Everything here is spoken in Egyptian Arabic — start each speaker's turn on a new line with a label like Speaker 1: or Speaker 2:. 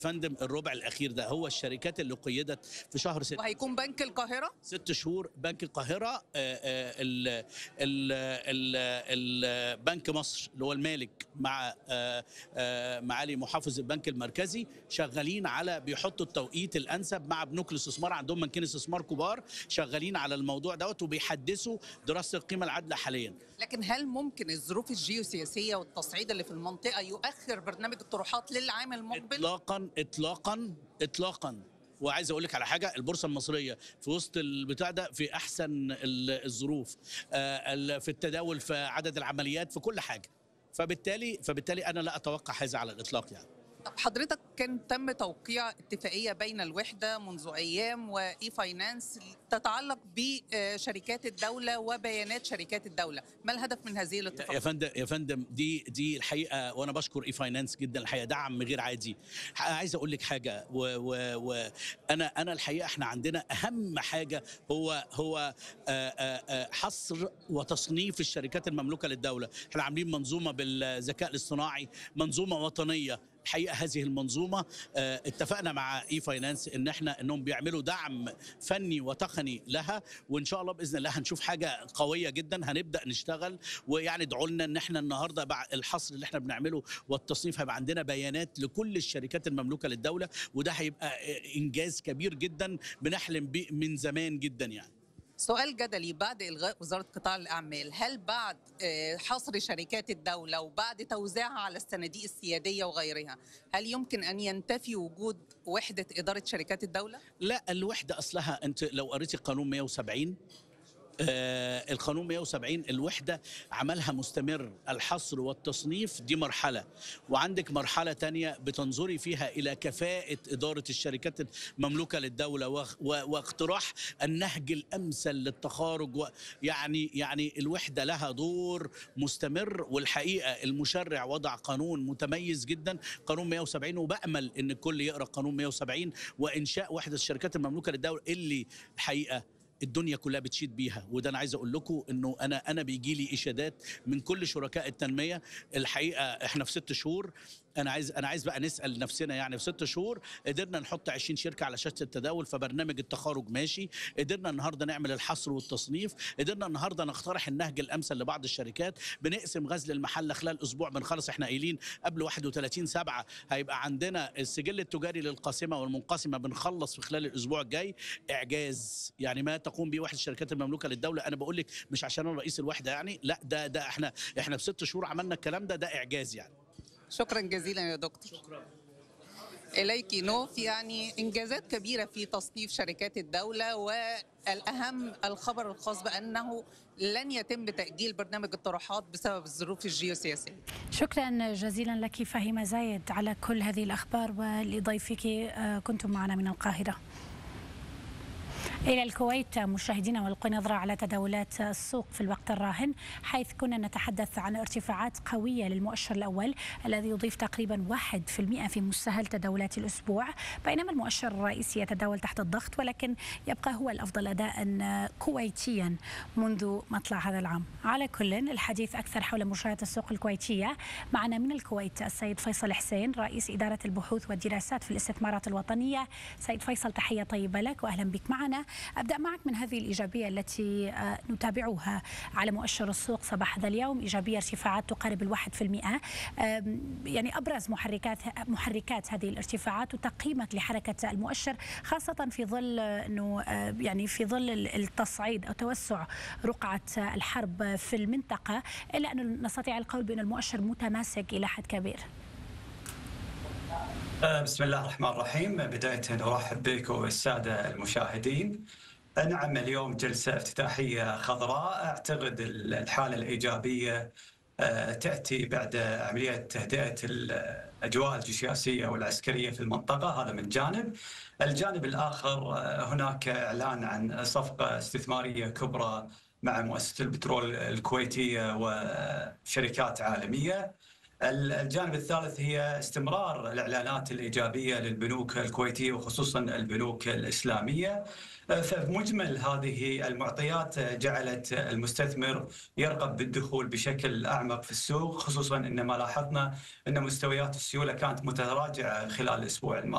Speaker 1: فندم الربع الاخير ده هو الشركات اللي قيدت في شهر ستة
Speaker 2: وهيكون بنك القاهرة
Speaker 1: ست شهور بنك القاهره آه، آه، ال ال ال ال بنك مصر اللي هو المالك مع آه، آه، معالي محافظ البنك المركزي شغالين على بيحطوا التوقيت الانسب مع بنوك الاستثمار عندهم بنكين استثمار كبار شغالين على الموضوع دوت وبيحدثوا دراسه القيمه العادله حاليا
Speaker 2: لكن هل ممكن الظروف الجيوسياسية والتصعيد اللي في المنطقة يؤخر برنامج الطروحات للعام المقبل؟
Speaker 1: اطلاقا اطلاقا اطلاقا وعايز اقول لك على حاجه البورصه المصريه في وسط البتاع ده في احسن ال- الظروف آه، ال- في التداول في عدد العمليات في كل حاجه فبالتالي فبالتالي انا لا اتوقع هذا على الاطلاق يعني
Speaker 2: طب حضرتك كان تم توقيع اتفاقية بين الوحدة منذ أيام وإي فاينانس تتعلق بشركات الدولة وبيانات شركات الدولة ما الهدف من هذه
Speaker 1: يا
Speaker 2: الاتفاقية؟
Speaker 1: فندم يا فندم دي دي الحقيقه وانا بشكر اي فاينانس جدا الحقيقه دعم غير عادي ح- عايز اقول لك حاجه وانا انا الحقيقه احنا عندنا اهم حاجه هو هو آه، آه، آه، حصر وتصنيف الشركات المملوكه للدوله احنا عاملين منظومه بالذكاء الاصطناعي منظومه وطنيه الحقيقه هذه المنظومه آه، اتفقنا مع اي فاينانس ان احنا انهم بيعملوا دعم فني وتقني لها وان شاء الله باذن الله هنشوف حاجه قويه جدا هنبدا نشتغل ويعني ادعوا لنا ان احنا النهارده بعد الحصر اللي احنا بنعمله والتصنيف هيبقى عندنا بيانات لكل الشركات المملوكه للدوله وده هيبقى آه، انجاز كبير جدا بنحلم بيه من زمان جدا يعني
Speaker 2: سؤال جدلي بعد إلغاء وزارة قطاع الأعمال هل بعد آه، حصر شركات الدولة وبعد توزيعها على الصناديق السيادية وغيرها هل يمكن أن ينتفي وجود وحدة إدارة شركات الدولة؟
Speaker 1: لا الوحده اصلها انت لو قريتي القانون 170 آه القانون 170 الوحدة عملها مستمر الحصر والتصنيف دي مرحلة وعندك مرحلة تانية بتنظري فيها إلى كفاءة إدارة الشركات المملوكة للدولة واخ- و- واقتراح النهج الأمثل للتخارج و- يعني يعني الوحدة لها دور مستمر والحقيقة المشرع وضع قانون متميز جدا قانون 170 وبأمل إن الكل يقرأ قانون 170 وإنشاء وحدة الشركات المملوكة للدولة اللي الحقيقة الدنيا كلها بتشيد بيها وده انا عايز اقول لكم انه انا انا بيجي لي اشادات من كل شركاء التنميه الحقيقه احنا في ست شهور انا عايز انا عايز بقى نسال نفسنا يعني في ست شهور قدرنا نحط 20 شركه على شاشه التداول فبرنامج التخارج ماشي قدرنا النهارده نعمل الحصر والتصنيف قدرنا النهارده نقترح النهج الامثل لبعض الشركات بنقسم غزل المحله خلال اسبوع بنخلص احنا قايلين قبل 31 7 هيبقى عندنا السجل التجاري للقاسمه والمنقسمه بنخلص في خلال الاسبوع الجاي اعجاز يعني ما تقوم به وحده الشركات المملوكه للدوله انا بقول لك مش عشان انا رئيس الوحده يعني لا ده ده احنا احنا في ست شهور عملنا الكلام ده ده اعجاز يعني
Speaker 2: شكرا جزيلا يا دكتور شكرا إليك نوف يعني إنجازات كبيرة في تصنيف شركات الدولة والأهم الخبر الخاص بأنه لن يتم تأجيل برنامج الطروحات بسبب الظروف الجيوسياسية
Speaker 3: شكرا جزيلا لك فهيمة زايد على كل هذه الأخبار ولضيفك آه، كنتم معنا من القاهرة إلى الكويت مشاهدينا والقي نظرة على تداولات السوق في الوقت الراهن حيث كنا نتحدث عن ارتفاعات قوية للمؤشر الأول الذي يضيف تقريبا 1% في مستهل تداولات الأسبوع بينما المؤشر الرئيسي يتداول تحت الضغط ولكن يبقى هو الأفضل أداء كويتيا منذ مطلع هذا العام على كل الحديث أكثر حول مشاهدة السوق الكويتية معنا من الكويت السيد فيصل حسين رئيس إدارة البحوث والدراسات في الاستثمارات الوطنية سيد فيصل تحية طيبة لك وأهلا بك معنا أبدأ معك من هذه الإيجابية التي آه، نتابعها على مؤشر السوق صباح هذا اليوم إيجابية ارتفاعات تقارب الواحد في المئة آم، يعني أبرز محركات محركات هذه الارتفاعات وتقييمك لحركة المؤشر خاصة في ظل آه، أنه آه، يعني في ظل التصعيد أو توسع رقعة الحرب في المنطقة إلا أن نستطيع القول بأن المؤشر متماسك إلى حد كبير
Speaker 4: آه، بسم الله الرحمن الرحيم بداية أرحب بك والسادة المشاهدين آه، نعم اليوم جلسة افتتاحية خضراء أعتقد الحالة الإيجابية آه، تأتي بعد عملية تهدئة الأجواء الجيوسياسية والعسكرية في المنطقة هذا من جانب الجانب الآخر آه، هناك إعلان عن صفقة استثمارية كبرى مع مؤسسة البترول الكويتية وشركات عالمية الجانب الثالث هي استمرار الاعلانات الايجابيه للبنوك الكويتيه وخصوصا البنوك الاسلاميه فمجمل هذه المعطيات جعلت المستثمر يرغب بالدخول بشكل اعمق في السوق خصوصا ان ما لاحظنا ان مستويات السيوله كانت متراجعه خلال الاسبوع الماضي